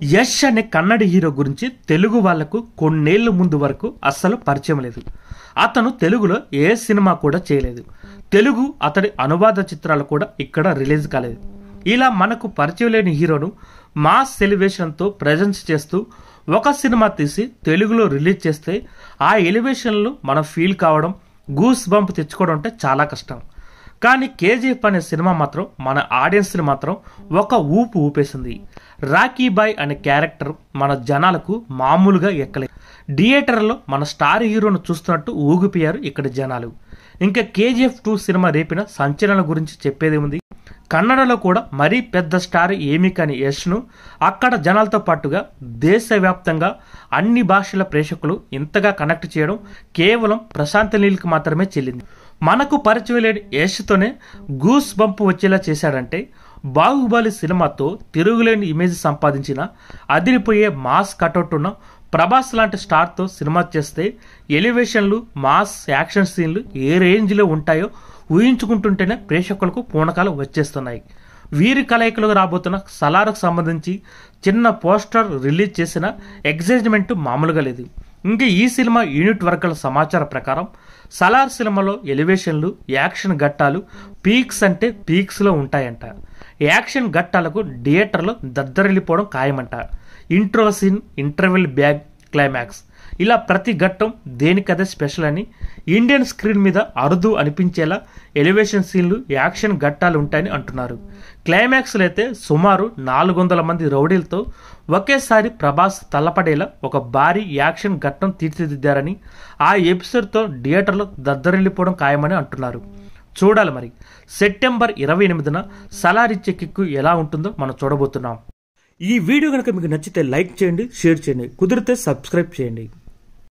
యష్ అనే కన్నడ హీరో గురించి తెలుగు వాళ్లకు కొన్నేళ్ల ముందు వరకు అస్సలు పరిచయం లేదు అతను తెలుగులో ఏ సినిమా కూడా చేయలేదు తెలుగు అతడి అనువాద చిత్రాలు కూడా ఇక్కడ రిలీజ్ కాలేదు ఇలా మనకు పరిచయం లేని హీరోను మాస్ ఎలివేషన్తో ప్రజెన్స్ చేస్తూ ఒక సినిమా తీసి తెలుగులో రిలీజ్ చేస్తే ఆ ఎలివేషన్లు మనం ఫీల్ కావడం గూస్ బంప్ తెచ్చుకోవడం అంటే చాలా కష్టం కానీ కేజీఎఫ్ అనే సినిమా మాత్రం మన ఆడియన్స్ని మాత్రం ఒక ఊపు ఊపేసింది రాకీ బాయ్ అనే క్యారెక్టర్ మన జనాలకు మామూలుగా ఎక్కలేదు థియేటర్లో మన స్టార్ హీరోను చూస్తున్నట్టు ఊగిపోయారు ఇక్కడ జనాలు ఇంకా కేజీఎఫ్ టూ సినిమా రేపిన సంచలనం గురించి చెప్పేది ఉంది కన్నడలో కూడా మరీ పెద్ద స్టార్ ఏమీ కాని యష్ను అక్కడ జనాలతో పాటుగా దేశవ్యాప్తంగా అన్ని భాషల ప్రేక్షకులు ఇంతగా కనెక్ట్ చేయడం కేవలం ప్రశాంత్ నీల్కి మాత్రమే చెల్లింది మనకు పరిచయం లేని యష్తోనే గూస్ బంప్ వచ్చేలా చేశాడంటే బాహుబలి సినిమాతో తిరుగులేని ఇమేజ్ సంపాదించిన అదిరిపోయే మాస్ కటౌట్ ఉన్న ప్రభాస్ లాంటి స్టార్తో సినిమా చేస్తే ఎలివేషన్లు మాస్ యాక్షన్ సీన్లు ఏ రేంజ్లో ఉంటాయో ఊహించుకుంటుంటేనే ప్రేక్షకులకు పూనకాలు వచ్చేస్తున్నాయి వీరి కలయికలుగా రాబోతున్న సలార్కు సంబంధించి చిన్న పోస్టర్ రిలీజ్ చేసిన ఎగ్జైజ్మెంట్ మామూలుగా లేదు ఇంకా ఈ సినిమా యూనిట్ వర్గాల సమాచారం ప్రకారం సలార్ సినిమాలో ఎలివేషన్లు యాక్షన్ ఘట్టాలు పీక్స్ అంటే పీక్స్లో ఉంటాయంట యాక్షన్ ఘట్టాలకు థియేటర్లో దద్దరిల్లిపోవడం ఖాయమంట intro scene interval bang climax ఇలా ప్రతి ఘట్టం దేనికదే స్పెషల్ అని ఇండియన్ స్క్రీన్ మీద అరుదు అనిపించేలా ఎలివేషన్ సీన్లు యాక్షన్ ఘట్టాలు ఉంటాయని అంటున్నారు క్లైమాక్స్లో అయితే సుమారు నాలుగు వందల మంది రౌడీలతో ఒకేసారి ప్రభాస్ తల్లపడేలా ఒక భారీ యాక్షన్ ఘట్టం తీర్చిదిద్దారని ఆ ఎపిసోడ్తో థియేటర్లో దద్దరిల్లిపోవడం ఖాయమని అంటున్నారు చూడాలి మరి సెప్టెంబర్ ఇరవై ఎనిమిదిన సలారిచ్చే కిక్కు ఎలా ఉంటుందో మనం చూడబోతున్నాం ఈ వీడియో కనుక మీకు నచ్చితే లైక్ చేయండి షేర్ చేయండి కుదిరితే సబ్స్క్రైబ్ చేయండి